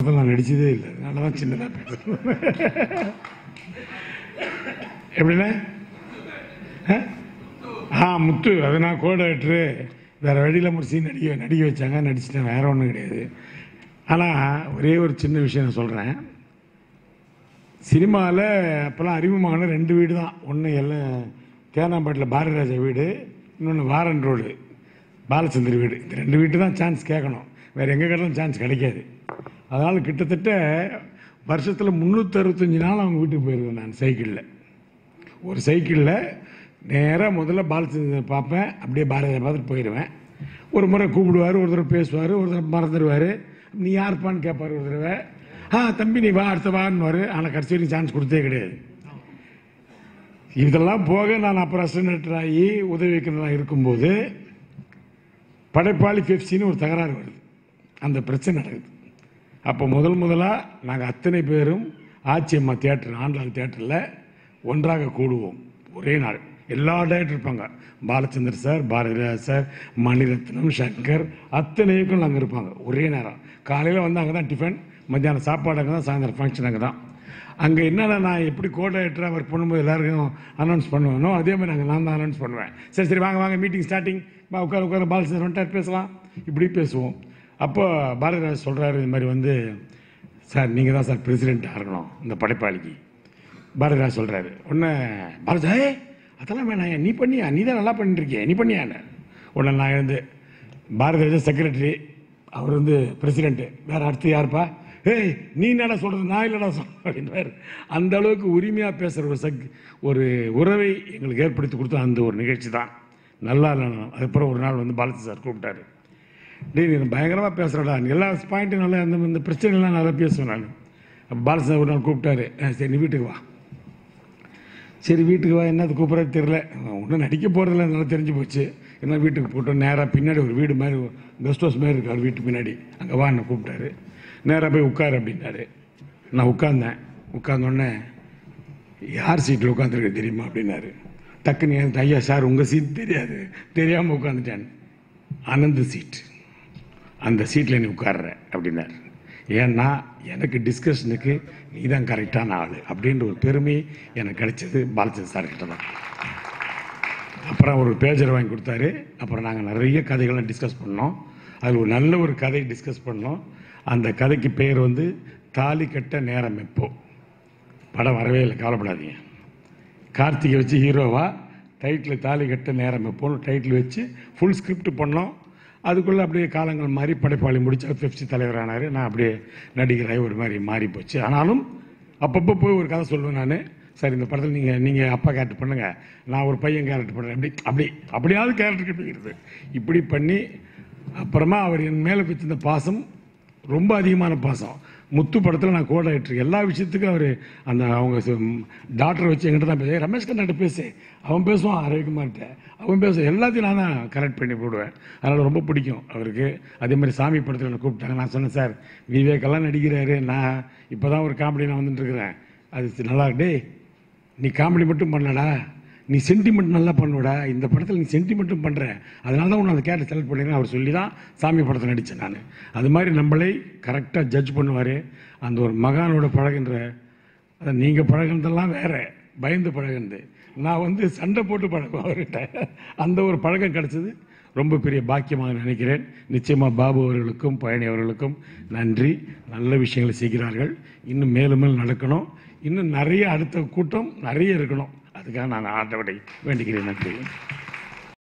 அதில் நான் நடிச்சதே இல்லை அதனால தான் சின்னதாக பேசுகிறேன் எப்படிண்ணே ஆ? ஆ முத்து அது நான் கோடேட்ரு வேறு வழியில் முடிச்சு நடிக்க நடிக்க வச்சாங்க நடிச்சிட்டேன் வேற ஒன்றும் கிடையாது ஆனால் ஒரே ஒரு சின்ன விஷயம் நான் சொல்கிறேன் சினிமாவில் அப்போல்லாம் அறிமுகமான ரெண்டு வீடு தான் ஒன்று எல்லாம் தேனாம்பேட்டில் பாரதிராஜா வீடு இன்னொன்று வாரன் ரோடு பாலச்சந்திர வீடு இந்த ரெண்டு வீட்டு தான் சான்ஸ் கேட்கணும் வேறு எங்கே கேட்டாலும் சான்ஸ் கிடைக்காது அதனால் கிட்டத்தட்ட வருஷத்தில் முந்நூற்றறுபத்தஞ்சு நாள் அவங்க வீட்டுக்கு போயிருக்கேன் நான் சைக்கிளில் ஒரு சைக்கிளில் நேராக முதல்ல பாலச்சந்திரன் பார்ப்பேன் அப்படியே பாரதியை பார்த்துட்டு போயிடுவேன் ஒரு முறை கூப்பிடுவார் ஒரு தடவை பேசுவார் ஒரு தடவை மறந்துடுவார் நீ யாருப்பான்னு கேட்பார் ஒரு தடவை ஆ தம்பி நீ வா அடுத்த வான்னுவார் ஆனால் கடைசி வரைக்கும் சான்ஸ் கொடுத்தே கிடையாது இதெல்லாம் போக நான் அப்புறம் அசிஸ்டன்ட் ஆகி உதவிக்கிறதா இருக்கும்போது படைப்பாளி பெப்சின்னு ஒரு தகராறு வருது அந்த பிரச்சனை நடக்குது அப்போ முதல் முதலாக நாங்கள் அத்தனை பேரும் ஆச்சியம்மா தியேட்டர் ஆண்டாள் தியேட்டரில் ஒன்றாக கூடுவோம் ஒரே நாள் எல்லா டேரக்டர் இருப்பாங்க பாலச்சந்தர் சார் பாரதிராஜ் சார் மணிரத்னம் சங்கர் அத்தனைக்கும் நாங்கள் இருப்பாங்க ஒரே நேரம் காலையில் வந்து அங்கே தான் டிஃபன் மத்தியானம் சாப்பாடு அங்கே தான் சாயந்தரம் ஃபங்க்ஷன் அங்கே தான் அங்கே என்னென்ன நான் எப்படி கோஆர்டினேட்டராக ஒர்க் பண்ணும்போது எல்லாருக்கும் அனௌன்ஸ் பண்ணுவேனோ அதே மாதிரி நாங்கள் நான் தான் அனௌன்ஸ் பண்ணுவேன் சரி சரி வாங்க வாங்க மீட்டிங் ஸ்டார்டிங் வா உட்கார உட்கார பாலச்சந்தர் வந்துட்டார் பேசலாம் இப்படி பேசுவோம் அப்போ பாரதிராஜ் சொல்கிறாரு இது மாதிரி வந்து சார் நீங்கள் தான் சார் பிரசிடெண்ட்டாக இருக்கணும் இந்த படைப்பாளிக்கு பாரதிராஜ் சொல்கிறாரு ஒன்று பாரதா ஏய், அதெல்லாம் வேணாம் நீ பண்ணியா நீ தான் நல்லா பண்ணிருக்கிய நீ பண்ணியான்னு உடனே நான் எழுந்து பாரதிராஜா செக்ரட்டரி அவர் வந்து பிரசிடெண்ட்டு வேற அடுத்து யாருப்பா ஏய் நீ என்னடா சொல்கிறது நான் இல்லைடா சொல்கிறேன் அப்படின்றாரு அந்த அளவுக்கு உரிமையாக பேசுகிற ஒரு சக் ஒரு உறவை எங்களுக்கு ஏற்படுத்தி கொடுத்த அந்த ஒரு நிகழ்ச்சி தான் நல்லா இல்லைனா அதுக்கப்புறம் ஒரு நாள் வந்து பாலாஜி சார் கூப்பிட்டாரு டேய் நீ பயங்கரமாக பேசுகிறடா எல்லா பாயிண்ட்டும் நல்லா அந்த இந்த பிரச்சனைலாம் நல்லா பேசுவேன் நான் அப்போ பாலாஜி சார் ஒரு நாள் கூப்பிட்டாரு "ஆ, சரி நீ வீட்டுக்கு வா சரி வீட்டுக்கு வா என்னது கூப்பிட்றது தெரில ஒன்றும் நடிக்க போகிறதில்ல நல்லா தெரிஞ்சு போச்சு என்ன வீட்டுக்கு போட்டோம் நேராக பின்னாடி ஒரு வீடு மாதிரி கெஸ்ட் ஹவுஸ் மாதிரி இருக்கார் வீட்டுக்கு பின்னாடி அங்கே வா என்ன கூப்பிட்டாரு நேராக போய் உட்காரு அப்படின்னாரு நான் உட்கார்ந்தேன் உட்கார்ந்தோடனே யார் சீட்டில் உட்காந்துருக்க தெரியுமா அப்படின்னாரு டக்குன்னு என் ஐயா சார் உங்கள் சீட் தெரியாது தெரியாமல் உட்காந்துட்டேன் அனந்த சீட் அந்த சீட்டில் நீ உட்கார்ற அப்படின்னாரு ஏன்னா எனக்கு டிஸ்கஷனுக்கு நீ தான் கரெக்டான ஆள் அப்படின்ற ஒரு பெருமை எனக்கு கிடைச்சது பாலச்சந்திர சார் கிட்ட தான் அப்புறம் ஒரு பேஜர் வாங்கி கொடுத்தாரு அப்புறம் நாங்கள் நிறைய கதைகள்லாம் டிஸ்கஸ் பண்ணோம் அதில் ஒரு நல்ல ஒரு கதை டிஸ்கஸ் பண்ணோம் அந்த கதைக்கு பெயர் வந்து தாலி கட்ட நேரம் எப்போ படம் வரவே இல்லை கவலைப்படாதீங்க கார்த்திகை வச்சு ஹீரோவா டைட்டில் தாலி கட்ட நேரம் எப்போன்னு டைட்டில் வச்சு ஃபுல் ஸ்கிரிப்ட் பண்ணோம் அதுக்குள்ளே அப்படியே காலங்கள் மாறி படைப்பாளி முடிச்சா பெப்சி தலைவரானார் நான் அப்படியே நடிகராகி ஒரு மாதிரி மாறி போச்சு ஆனாலும் அப்பப்போ போய் ஒரு கதை சொல்லுவேன் நான் சார் இந்த படத்தில் நீங்கள் நீங்கள் அப்பா கேரக்டர் பண்ணுங்கள் நான் ஒரு பையன் கேரக்டர் பண்ணுறேன் அப்படி அப்படி அப்படியாவது கேரக்டர் கிடைக்கிறது இப்படி பண்ணி அப்புறமா அவர் என் மேலே வச்சிருந்த பாசம் ரொம்ப அதிகமான பாசம் முத்து படத்தில் நான் கோட் ஆகிட்டு எல்லா விஷயத்துக்கும் அவர் அந்த அவங்க டாக்டரை வச்சு என்கிட்ட தான் பேச ரமேஷ் கண்ணாட்ட பேசு அவன் பேசுவான் ரவிக்குமார்கிட்ட அவன் பேசுவான் எல்லாத்தையும் நான் தான் கரெக்ட் பண்ணி போடுவேன் அதனால் ரொம்ப பிடிக்கும் அவருக்கு அதே மாதிரி சாமி படத்தில் என்னை கூப்பிட்டாங்க நான் சொன்னேன் சார் விவேக்கெல்லாம் நடிக்கிறாரு நான் இப்போ தான் ஒரு காமெடி நான் வந்துட்டு இருக்கிறேன் அது நல்லா இருக்கு. டேய் நீ காமெடி மட்டும் பண்ணலடா நீ சென்டிமெண்ட் நல்லா பண்ணுவடா இந்த படத்தில் நீ சென்டிமெண்ட்டும் பண்ணுற அதனால தான் உன்னை அந்த கேரக்டர் செலக்ட் பண்ணிருக்கேன் அவர் சொல்லி தான் சாமி படத்தில் நடித்தேன் நான் அது மாதிரி நம்மளை கரெக்டாக ஜட்ஜ் பண்ணுவார் அந்த ஒரு மகானோட பழகுன்ற அதை நீங்கள் பழகுனதெல்லாம் வேற பயந்து பழகுனது நான் வந்து சண்டை போட்டு பழகுவேன் அவர்கிட்ட அந்த ஒரு பழக்கம் கிடச்சது ரொம்ப பெரிய பாக்கியமாக நினைக்கிறேன் நிச்சயமாக பாபு அவர்களுக்கும் பழனி அவர்களுக்கும் நன்றி நல்ல விஷயங்களை செய்கிறார்கள் இன்னும் மேலும் மேலும் நடக்கணும் இன்னும் நிறைய அடுத்த கூட்டம் நிறைய இருக்கணும் அதுக்காக நான் ஆண்டவனை வேண்டிக்கிறேன் நன்றி